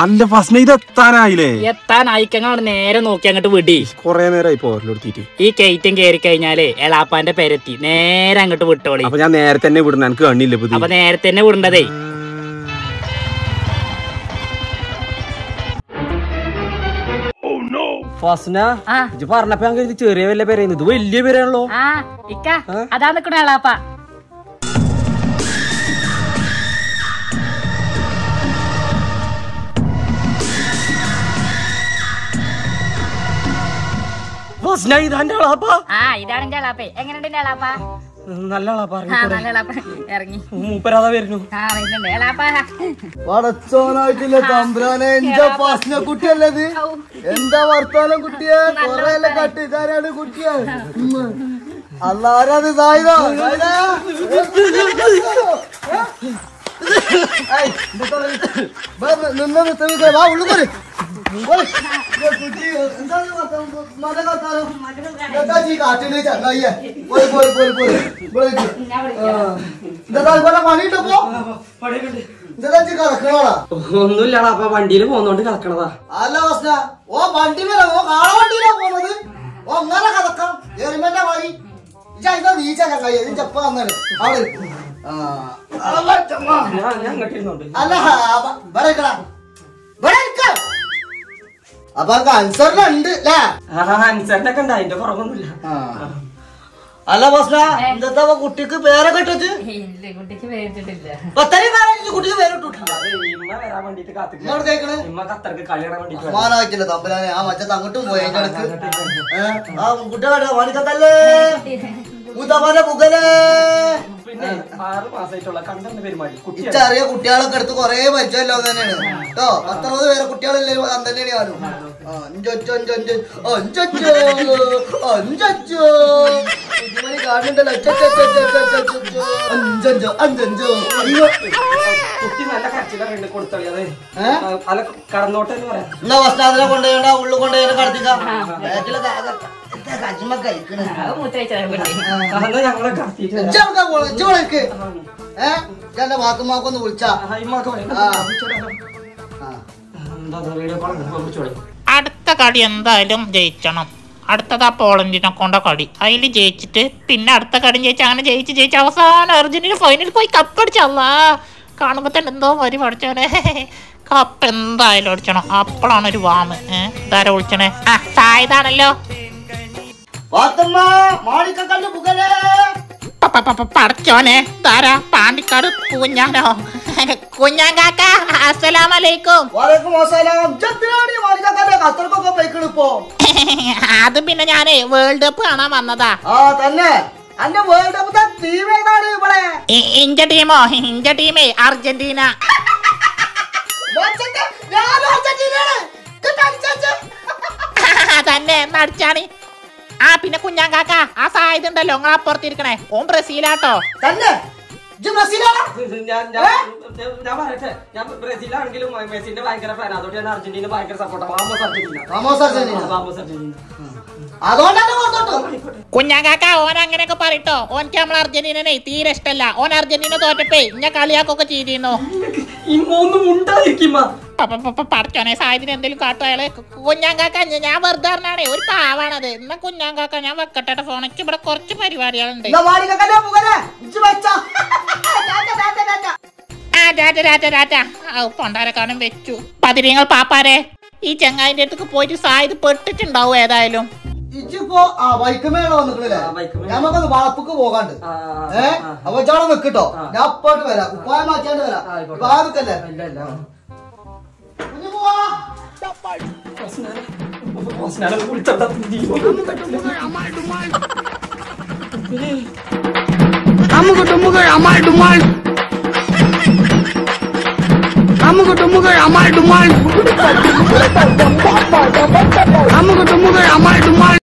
അല്ല ഫസ്ന ഇത് എത്താനായില്ലേ എത്താൻ അയക്കങ്ങാണ് നേരെ നോക്കി അങ്ങോട്ട് വിടി കൊറേ നേരമായി പോരലെടുത്തിട്ട് ഈ കയറ്റം കയറി കഴിഞ്ഞാല് എളാപ്പാന്റെ പെരത്തി നേരെ അങ്ങോട്ട് വിട്ടോളി അപ്പൊ ഞാൻ നേരെ തന്നെ വിടുന്ന എനിക്ക് കണ്ണില്ല പുതിയ അപ്പൊ നേരത്തെ തന്നെ വിടണ്ടതേ ഫസ്ന ആ ഇജ്ജ് പറഞ്ഞപ്പോ ഞാൻ കരുതി ചെറിയ വല്ല പേരായിരുന്നു ഇത് വലിയ പേരാണല്ലോ ആ ഇക്ക അതാ നിക്കണ എളാപ്പ ഫസ്ന ഇതാന്റെ ആളാപ്പാ ആ ഇതാണ് എന്റെ എളാപ്പേ എങ്ങനെയുണ്ട് എന്റെ എളാപ്പ നല്ല ആളാപ്പാ ആ നല്ല എളാപ്പ ഇറങ്ങി മൂപ്പരാതാ വരുന്നു ആ വരുന്നുണ്ട് എളാപ്പ പടച്ചോനായിട്ടില്ല തമ്പ്രാനെ എന്റെ പാസ്ന കുട്ടിയല്ലത് എന്താ വർത്താനം കുട്ടിയെ കൊറേ എല്ലാം കട്ട് ഇതാരാണ് കുട്ടിയെ ഉമ്മ. അല്ലാരത് സായുധോ നിന്ന് നിൽക്കുക വാ ഉള്ളു പോര് പോര്. ഇത് കുട്ടി, എന്താണ് വർത്താനം? മകൻ വർത്താനം? എന്താ ഈ കാട്ടില് ചങ്ങായിയെ? പോര്, പോര്, പോര്, പോര്. ഇവിടെ ഇരിക്ക്. ആ. ഇതെന്താ ഇവിടെ പണിയിട്ടപ്പോ ഇതെന്താ ഇജ്ജ് കിടക്കണോടാ ഒന്നുമില്ല ആളാപ്പാ വണ്ടിയിൽ പോന്നോണ്ട് കിടക്കണതാ അല്ല പ്രശ്ന ഓ വണ്ടി വരാ ഓ കാള വണ്ടിയിലാ പോണത് ഓ അങ്ങനെ കഥക്കാം എരുമന്റെ വഴി ഇതാ നീച്ച ചങ്ങായി ഇത് ചെപ്പ വന്നാണ് അവിടെ ഇരിക്ക്. ആ. അല്ല, ചമ്മ. ഞാൻ ഞാൻ അങ്ങോട്ട് ഇരുന്നോണ്ട് അല്ല അപ്പ- ഇവിടെ ഇരിക്കടാ. ഇവിടെ ഇരിക്ക്. അപ്പൊ അനക്ക് അൻസറിനുണ്ട് അല്ലേ അനുസരണൊക്കെ ഉണ്ട് അതിന്റെ കുറവൊന്നുമില്ല അല്ല പ്രശ്ന എന്താ കുട്ടിക്ക് പേരൊക്കെ ഇട്ടിട്ട് ഇല്ല കുട്ടിക്ക് പേരിട്ടിട്ടില്ല പത്തരയും കാലം കുട്ടിക്ക് പേരിട്ടിട്ടില്ല അത് ഇമ്മ വരാൻ വേണ്ടിട്ട് കാത്തിരിക്കുക ഇങ്ങോട്ട് കേക്കണേ ഇമ്മ ഖത്തർക്ക് കളി കാണാൻ വേണ്ടിട്ട് വരാ. സമാനായിട്ടില്ല തമ്പുരാനെ ആ മറ്റത്ത് അങ്ങോട്ടും പോയി അതിന്റെ ഇടക്ക് ഏ? ആ കുട്ടികളുടെ മണിക്കത്തല്ലേ മൂത്തമാന്റെ മുഖലേ പിന്നെ ആറ് മാസമായിട്ടുള്ള കണ്ടെന്ന് പെരുമാടി കുട്ടി ഇച്ചറിയ കുട്ടികളൊക്കെ എടുത്ത് കൊറേ പരിചയമല്ലോ തന്നെയാണ് കേട്ടോ പത്തറുപത് പേരെ കുട്ടികളില്ലേ അത് തന്നെയാണ് ഞാനും ആ, അഞ്ചൊച്ചോ, അഞ്ചൊഞ്ചോ, അഞ്ചൊച്ചോ, അഞ്ചൊച്ചോ. കുഞ്ഞുമണി കാണുന്നുണ്ടല്ലോ അച്ചച്ചച്ചച്ചച്ചച്ചച്ചോ. അഞ്ചഞ്ചോ അഞ്ചഞ്ചോ അയ്യോ. കുട്ടി നല്ല കരച്ചിലുണ്ട് കൊടുത്തളി അത് ഏ? അല്ല കടന്നോട്ടെ എന്ന് പറയാം എന്നാ വസ്ത്രാതിനെ കൊണ്ടുപോയണ്ട ഉള്ളു കൊണ്ടുപോയി കടത്തിക്കാം ബാക്കിലൊക്കെ ആകെ എന്താ കജ്മ കഴിക്കണേ അത് മൂത്രയിച്ചതാ കുട്ടി അന്ന് ഞങ്ങളെ കടത്തിയിട്ട് വരാം. ഇജ്ജെവിടുക്കാ പോണെ? ഇജ്ജ് ഇവിടെ നിക്ക്. ഏ ഇജ്ജെന്റെ വാക്കുമാക്കൊന്ന് വിളിച്ചാ ആ, ഇമ്മക്ക് പറയും. ആ. ആ. എന്താ വീഡിയോ കോൾ വിളിച്ചോളി അടുത്ത കളി എന്തായാലും ജയിക്കണം അടുത്തത് ആ പോളണ്ടിനെ കൊണ്ട കളി അതിൽ ജയിച്ചിട്ട് പിന്നെ അടുത്ത കളി ജയിച്ച് അങ്ങനെ ജയിച്ച് ജയിച്ച് അവസാനം അർജന്റീന ഫൈനലിൽ പോയി കപ്പടിച്ചല്ല കാണുമ്പോ തന്നെ എന്തോ വരി പഠിച്ചോനെ കപ്പ് എന്തായാലും അടിച്ചണം അപ്പോഴാണ് ഒരു വാമ് ഏഹ് ഇതാരാ വിളിച്ചണേ ആ സായതാണല്ലോ വാത്തമ്മ മാണിക്കക്കല്ല് പുകലേ പ- പ- പ- പടച്ചോനെ താരാ പാണ്ടിക്കാട് കുഞ്ഞാനോ കുഞ്ഞാൻ കാക്ക അസ്സലാമലൈക്കും വലൈക്കും അസ്സലാം ജത്തിനാടി മാണിക്കക്കല്ല് ഖത്തർക്കൊക്കെ പോയിക്കണ് ഇപ്പോ അത് പിന്നെ ഞാനേ വേൾഡ് കപ്പ് കാണാൻ വന്നതാ ആ തന്നെ അന്റെ വേൾഡ് കപ്പ് ടീം ഏതാണ് ഇവിടെ ഇ- ഇന്റെ ടീമോ ഇന്റെ ടീമേ അർജന്റീന മോച്ചന്റെ ഞാനും അർജന്റീനയാണ്. ഇത് കളിച്ചേച്ച്. തന്നെ നടിച്ചാണ് ആ പിന്നെ കുഞ്ഞാൻ കാക്ക ആ സാധ്യത ഉണ്ടല്ലോ നിങ്ങൾ അപ്പുറത്തിരിക്കണേ ഓൻ ബ്രസീലാട്ടോ തന്നെ ഇജ്ജ് ബ്രസീലാണോ ഞാൻ ഞാൻ ഞാൻ പറയട്ടെ ഞാൻ ബ്രസീലാണെങ്കിലും മെസ്സിന്റെ ഭയങ്കര ഫാൻ അതുകൊണ്ട് ഞാൻ അർജന്റീന ഭയങ്കര സപ്പോർട്ടാണ് വാമോസ് അർജന്റീന റാമോസ് അർജന്റീന വാമോസ് അർജന്റീന അതുകൊണ്ടാണ് കൊടുത്തോട്ടോ കുഞ്ഞാൻ കാക്ക ഓൻ അങ്ങനെയൊക്കെ പറയട്ടോ ഓൻക്ക് നമ്മൾ അർജന്റീനനെ തീരെ ഇഷ്ടല്ല ഓൻ അർജന്റീന തോറ്റപ്പേ ഇന്നെ കളിയാക്കൊക്കെ ചെയ്തിരുന്നു ഈ മൂന്ന് മുണ്ടായിരിക്കും പ- പ- പ- പ- പടച്ചോനെ സാഹചര്യം എന്തെങ്കിലും കാട്ടോ അയാളെ കുഞ്ഞാൻ കാക്ക ഞ- ഞാൻ വെറുതെ പറഞ്ഞാണേ ഒരു പാവാണത് എന്നാ കുഞ്ഞാൻ കാക്ക ഞാൻ വെക്കട്ടെ ഫോണിക്ക് ഇവിടെ കുറച്ച് പരിപാടികളുണ്ട് എന്നാ മാണിക്കക്കല്ല് പുകലേ ഇജ്ജ് വെച്ചാ ടാറ്റ, ടാറ്റ, ടാറ്റ. ആ രാജ രാജ രാജ ആ പൊണ്ടാരക്കാനും വെച്ചു പതിരിങ്ങൾ പാപ്പാരെ ഈ ചെങ്ങായിന്റെ അടുത്തേക്ക് പോയിട്ട് സായത് പെട്ടിട്ടുണ്ടാവും ഏതായാലും ഇജ്ജിപ്പോ ആ ബൈക്കുമേള വന്നിട്ടില്ലേ ആ, ബൈക്കുമേൽ. നമുക്കൊന്ന് വളപ്പുക്ക് പോകാണ്ട് ആ, ഏ ആ. അപ്പൊ ഇജ്ജവിടെ നിക്കട്ടോ ആ. ഞാൻ അപ്പോട്ട് വരാം കുപ്പായം മാറ്റിയാണ്ട് വരാം ആ, ആയിക്കോട്ടെ. ബാധക്കല്ലേ ഇല്ല ഇല്ല കുഞ്ഞു പോവാ ഓസ്നാനെ വിളിച്ചോണ്ടാ ജീവനൊന്നും പറ്റില്ല അമുക്ക് ടുമുകൾ അമാൾ ഡുമാൾ അമുക്ക് ടുമുകൾ അമാൾ ഡുമാൾ അമുക്ക് ടുമുകൾ അമാൾ ഡുമാൾ